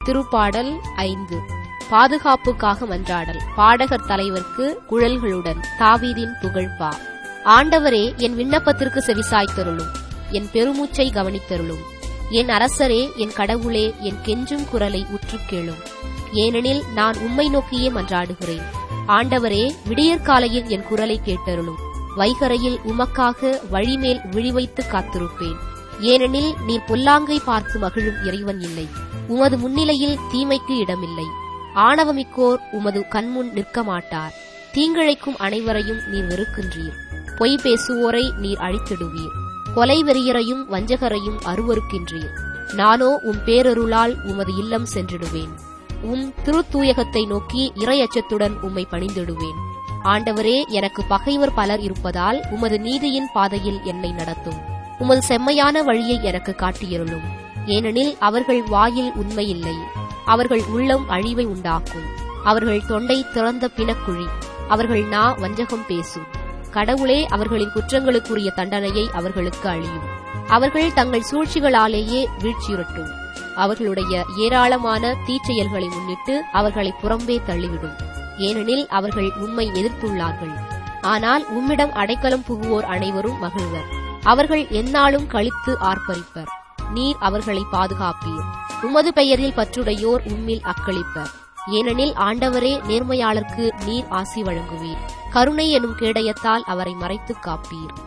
திருப்பாடல் ஐந்து பாதுகாப்புக்காக மன்றாடல் பாடகர் தலைவர்க்கு குழல்களுடன் தாவீதின் புகழ்பா ஆண்டவரே என் விண்ணப்பத்திற்கு செவிசாய்த்தருளும் என் பெருமூச்சை கவனித்தருளும் என் அரசரே என் கடவுளே என் கெஞ்சும் குரலை உற்று கேளும் ஏனெனில் நான் உம்மை நோக்கியே மன்றாடுகிறேன் ஆண்டவரே விடியற்காலையில் என் குரலை கேட்டருளும் வைகரையில் உமக்காக வழிமேல் விழிவைத்து காத்திருப்பேன் ஏனெனில் நீர் பொல்லாங்கை பார்த்து மகிழும் இறைவன் இல்லை உமது முன்னிலையில் தீமைக்கு இடமில்லை ஆணவமிக்கோர் உமது கண்முன் நிற்க மாட்டார் தீங்கிழைக்கும் அனைவரையும் நீர் வெறுக்கின்றீர் பொய் பேசுவோரை நீர் அழித்திடுவீர் கொலை வெறியரையும் வஞ்சகரையும் அருவருக்கின்றீர் நானோ உம் பேரருளால் உமது இல்லம் சென்றிடுவேன் உம் திருத்தூயகத்தை நோக்கி இரையச்சத்துடன் உம்மை பணிந்திடுவேன் ஆண்டவரே எனக்கு பகைவர் பலர் இருப்பதால் உமது நீதியின் பாதையில் என்னை நடத்தும் உமது செம்மையான வழியை எனக்கு காட்டியருளும் ஏனெனில் அவர்கள் வாயில் உண்மையில்லை அவர்கள் உள்ளம் அழிவை உண்டாக்கும் அவர்கள் தொண்டை திறந்த பிணக்குழி அவர்கள் நா வஞ்சகம் பேசும் கடவுளே அவர்களின் குற்றங்களுக்குரிய தண்டனையை அவர்களுக்கு அழியும் அவர்கள் தங்கள் சூழ்ச்சிகளாலேயே வீழ்ச்சியுறட்டும் அவர்களுடைய ஏராளமான தீச்செயல்களை முன்னிட்டு அவர்களை புறம்பே தள்ளிவிடும் ஏனெனில் அவர்கள் உம்மை எதிர்த்துள்ளார்கள் ஆனால் உம்மிடம் அடைக்கலம் புகுவோர் அனைவரும் மகிழ்வர் அவர்கள் எந்நாளும் கழித்து ஆர்ப்பரிப்பர் நீர் அவர்களை பாதுகாப்பீர் உமது பெயரில் பற்றுடையோர் உம்மில் அக்களிப்பர் ஏனெனில் ஆண்டவரே நேர்மையாளர்க்கு நீர் ஆசி வழங்குவீர் கருணை எனும் கேடயத்தால் அவரை மறைத்துக் காப்பீர்